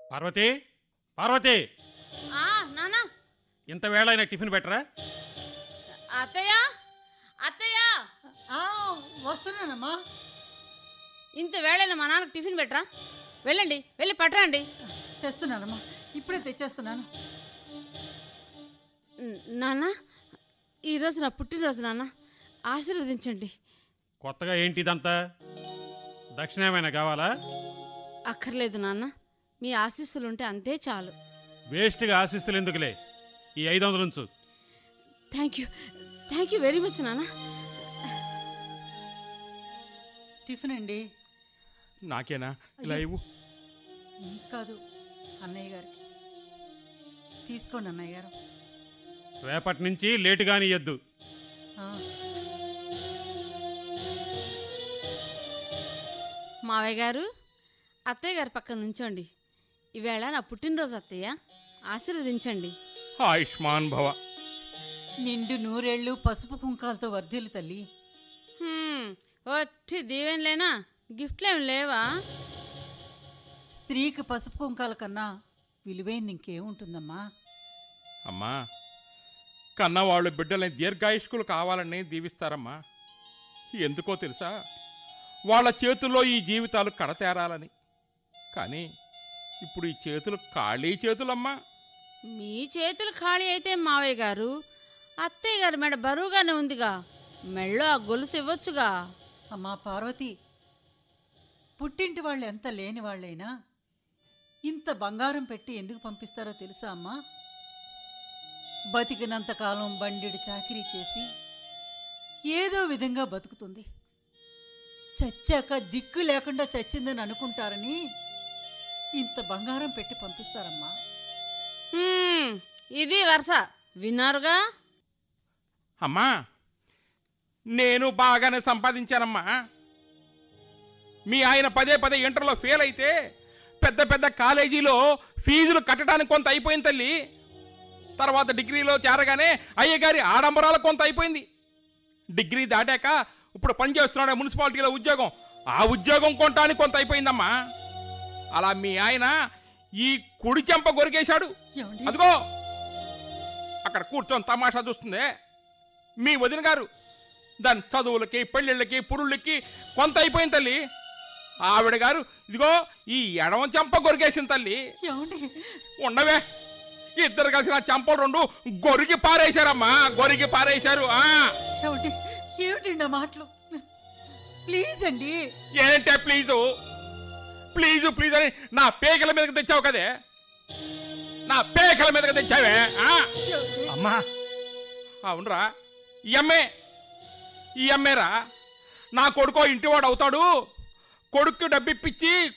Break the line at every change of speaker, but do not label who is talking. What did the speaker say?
పార్వతి పార్వతి
ఆ నానా
ఇంత వేళ అయినా టిఫిన్ పెట్టరా
అత్తయ్య అత్తయ్య
ఆ, వస్తున్నానమ్మా
ఇంత వేళైన మా నాన్నకు టిఫిన్ పెట్టరా వెళ్ళండి వెళ్ళి పట్టరండి
తెస్తున్నానమ్మా ఇప్పుడే తెచ్చేస్తున్నాను
న- నాన్న ఈరోజు నా పుట్టినరోజు నాన్న ఆశీర్వదించండి
కొత్తగా ఏంటి ఇదంతా దక్షిణ ఏమైనా కావాలా
అక్కర్లేదు నాన్న మీ ఆశీస్సులు ఉంటే అంతే చాలు
వేస్ట్గా ఆశిస్తులు ఎందుకులే ఈ ఐదు వందలు ఉంచు
thank you thank you very much నాన్న
టిఫిన్ అండి
నాకేనా ఇలా ఇవ్వు
మీకు కాదు అన్నయ్య గారికి తీసుకోండి అన్నయ్య గారు
రేపటి నుంచి లేటుగాని ఇయ్యద్దు
ఆ,
మావయ్య గారు అత్తయ్య గారి పక్కన నుంచోండి ఈవేళ నా పుట్టినరోజు అత్తయ్య ఆశీర్వదించండి
ఆయుష్మాన్ భవ
నిండు నూరేళ్ళు పసుపు కుంకాలతో వర్ధిల్లు తల్లి
హ్మ్, ఒట్టి దీవెనలేనా గిఫ్ట్లేం లేవా
స్త్రీకి పసుపు కుంకాల కన్నా విలువైంది ఇంకేముంటుందమ్మా
అమ్మా కన్నవాళ్ళు బిడ్డలని దీర్ఘాయుష్కులు కావాలని దీవిస్తారమ్మా ఎందుకో తెలుసా వాళ్ళ చేతుల్లో ఈ జీవితాలు కడతేరాలని కానీ ఇప్పుడు ఈ చేతులు ఖాళీ చేతులమ్మా
మీ చేతులు ఖాళీ అయితే మావయ్య గారు అత్తయ్య గారి మెడ బరువుగానే ఉందిగా మెళ్ళో ఆ గొలుసు ఇవ్వొచ్చుగా
అమ్మా పార్వతి పుట్టింటి వాళ్ళు ఎంత లేని వాళ్ళైనా ఇంత బంగారం పెట్టి ఎందుకు పంపిస్తారో తెలుసా అమ్మా బతికినంత కాలం బండిడి చాకిరీ చేసి ఏదో విధంగా బతుకుతుంది చచ్చాక దిక్కు లేకుండా చచ్చిందని అనుకుంటారని ఇంత బంగారం పెట్టి పంపిస్తారమ్మా
హ్మ్, ఇది వరుస విన్నారుగా
అమ్మా నేను బాగానే సంపాదించానమ్మా మీ ఆయన పదే పదే ఇంటర్లో ఫెయిల్ అయితే పెద్ద పెద్ద కాలేజీలో ఫీజులు కట్టడానికి కొంత అయిపోయింది తల్లి తర్వాత డిగ్రీలో చేరగానే అయ్యగారి ఆడంబరాలు కొంత అయిపోయింది డిగ్రీ దాటాక ఇప్పుడు పని చేస్తున్నాడు మున్సిపాలిటీలో ఉద్యోగం ఆ ఉద్యోగం కొనటానికి కొంత అయిపోయిందమ్మా అలా మీ ఆయన ఈ కుడి చెంప గొరికేశాడు
ఏమండి
అదిగో అక్కడ కూర్చొని తమాషా చూస్తుంది మీ వదిన గారు దాని చదువులకి పెళ్ళిళ్ళకి పురుళ్ళకి కొంత అయిపోయింది తల్లి ఆవిడ గారు ఇదిగో ఈ ఎడమ చెంప గొరికేసింది తల్లి
ఏమండి
ఉండవే ఇద్దరు కలిసి నా చెంపలు రెండు గొరికి పారేశారమ్మా గొరికి పారేశారు ఆ
ఏమిటి ఏమిటండి ఆ మాటలు ప్లీజ్ అండి
ఏంటే ప్లీజు ప్లీజు ప్లీజ్ అని నా పేకల మీదకి తెచ్చావు కదే నా పేకల మీదకి తెచ్చావే ఆ
ఏమండి?
అమ్మా
అవునరా ఈ అమ్మే ఈ అమ్మేరా నా కొడుకో ఇంటివాడు అవుతాడు కొడుక్కి డబ్బిప్పించి